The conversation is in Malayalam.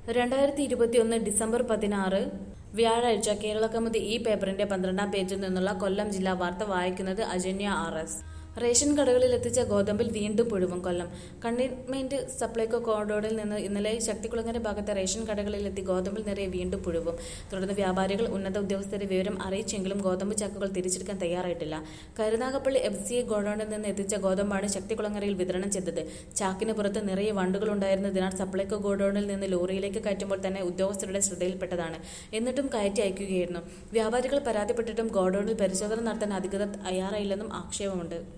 രണ്ടായിരത്തി ഇരുപത്തിയൊന്ന് ഡിസംബർ പതിനാറ് വ്യാഴാഴ്ച കേരള കൗമുദി ഈ പേപ്പറിന്റെ പന്ത്രണ്ടാം പേജിൽ നിന്നുള്ള കൊല്ലം ജില്ലാ വാർത്ത വായിക്കുന്നത് അജന്യ ആർ എസ് റേഷൻ കടകളിൽ എത്തിച്ച ഗോതമ്പിൽ വീണ്ടും പുഴുവും കൊല്ലം കണ്ടെയ്ൻമെന്റ് സപ്ലൈകോ കോറിഡോറിൽ നിന്ന് ഇന്നലെ ശക്തികുളങ്ങര ഭാഗത്തെ റേഷൻ കടകളിൽ എത്തി ഗോതമ്പിൽ നിറയെ വീണ്ടും പുഴുവും തുടർന്ന് വ്യാപാരികൾ ഉന്നത ഉദ്യോഗസ്ഥരെ വിവരം അറിയിച്ചെങ്കിലും ഗോതമ്പ് ചാക്കുകൾ തിരിച്ചെടുക്കാൻ തയ്യാറായിട്ടില്ല കരുനാഗപ്പള്ളി എഫ് സി എ ഗോഡൌണിൽ നിന്ന് എത്തിച്ച ഗോതമ്പാണ് ശക്തികുളങ്ങരയിൽ വിതരണം ചെയ്തത് ചാക്കിന് പുറത്ത് നിറയെ വണ്ടുകൾ ഉണ്ടായിരുന്നതിനാൽ സപ്ലൈകോ ഗോഡൌണിൽ നിന്ന് ലോറിയിലേക്ക് കയറ്റുമ്പോൾ തന്നെ ഉദ്യോഗസ്ഥരുടെ ശ്രദ്ധയിൽപ്പെട്ടതാണ് എന്നിട്ടും കയറ്റി അയക്കുകയായിരുന്നു വ്യാപാരികൾ പരാതിപ്പെട്ടിട്ടും ഗോഡൌണിൽ പരിശോധന നടത്താൻ അധികൃതർ തയ്യാറായില്ലെന്നും ആക്ഷേപമുണ്ട്